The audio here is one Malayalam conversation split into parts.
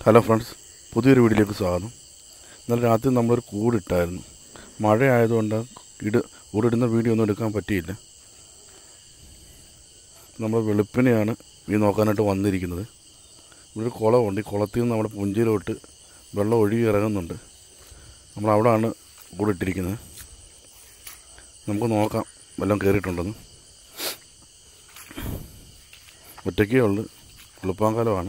ഹലോ ഫ്രണ്ട്സ് പുതിയൊരു വീഡിയോയിലേക്ക് സ്വാഗതം ഇന്നലെ രാത്രി നമ്മളൊരു കൂടിട്ടായിരുന്നു മഴ ആയതുകൊണ്ട് ഇട് കൂടിടുന്ന വീഡിയോ ഒന്നും എടുക്കാൻ പറ്റിയില്ല നമ്മൾ വെളുപ്പിനെയാണ് ഈ നോക്കാനായിട്ട് വന്നിരിക്കുന്നത് ഇവിടെ ഒരു കുളമുണ്ട് ഈ കുളത്തിൽ നിന്ന് നമ്മുടെ പുഞ്ചയിലോട്ട് വെള്ളം ഒഴുകി ഇറങ്ങുന്നുണ്ട് നമ്മൾ അവിടെയാണ് കൂടിട്ടിരിക്കുന്നത് നമുക്ക് നോക്കാം വല്ലതും കയറിയിട്ടുണ്ടെന്ന് ഒറ്റയ്ക്കേ ഉള്ളു എളുപ്പാങ്കാലമാണ്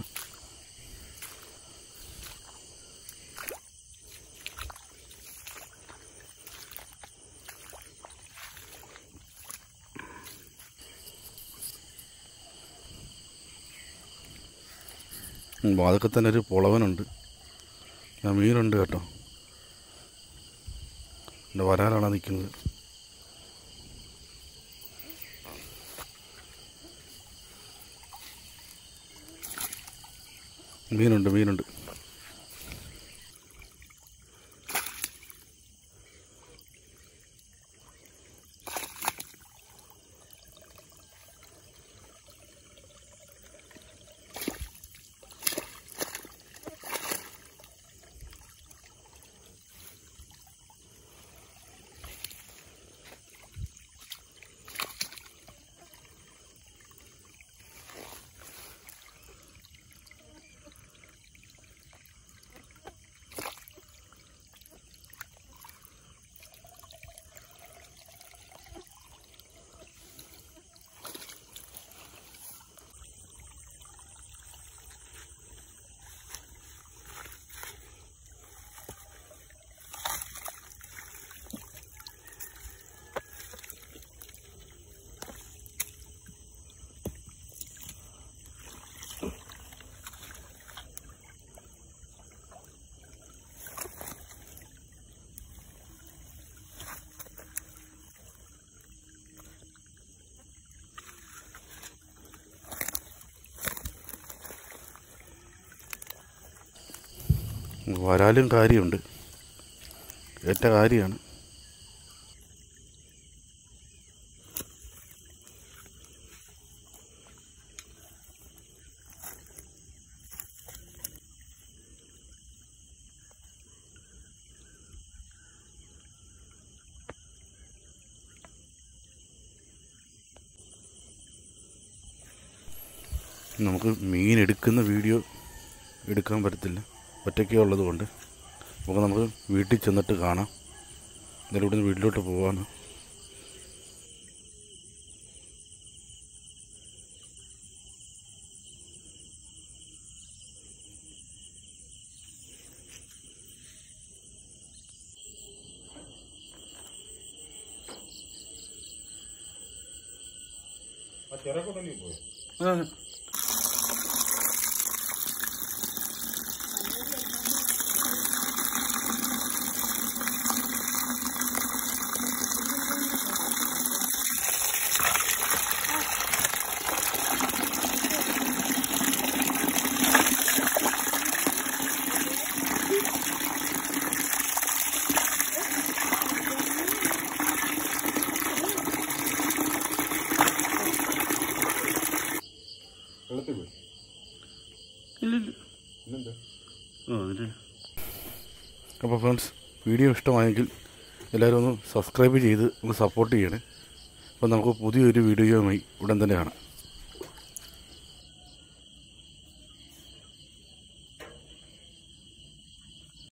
ഉം, അതൊക്കെ തന്നെ ഒരു പുളവനുണ്ട് ആ മീനുണ്ട് കേട്ടോ എൻ്റെ വരാലാണ് നിൽക്കുന്നത് മീനുണ്ട് മീനുണ്ട് വരാലും കാര്യമുണ്ട് ഏറ്റ കാര്യമാണ് നമുക്ക് മീൻ എടുക്കുന്ന വീഡിയോ എടുക്കാൻ പറ്റത്തില്ല ഒറ്റയ്ക്കേ ഉള്ളത് കൊണ്ട് അപ്പോൾ നമുക്ക് വീട്ടിൽ ചെന്നിട്ട് കാണാം എന്തായാലും ഇവിടുന്ന് വീട്ടിലോട്ട് പോവാണ് വെള്ളത്തിൽ പോയി ഇല്ലില്ല പിന്നെന്താ ആ അതിൻ്റെ അപ്പോൾ ഫ്രണ്ട്സ് വീഡിയോ ഇഷ്ടമായെങ്കിൽ എല്ലാവരും ഒന്ന് സബ്സ്ക്രൈബ് ചെയ്ത് ഒന്ന് സപ്പോർട്ട് ചെയ്യണേ അപ്പോൾ നമുക്ക് പുതിയൊരു വീഡിയോയുമായി ഉടൻ തന്നെ കാണാം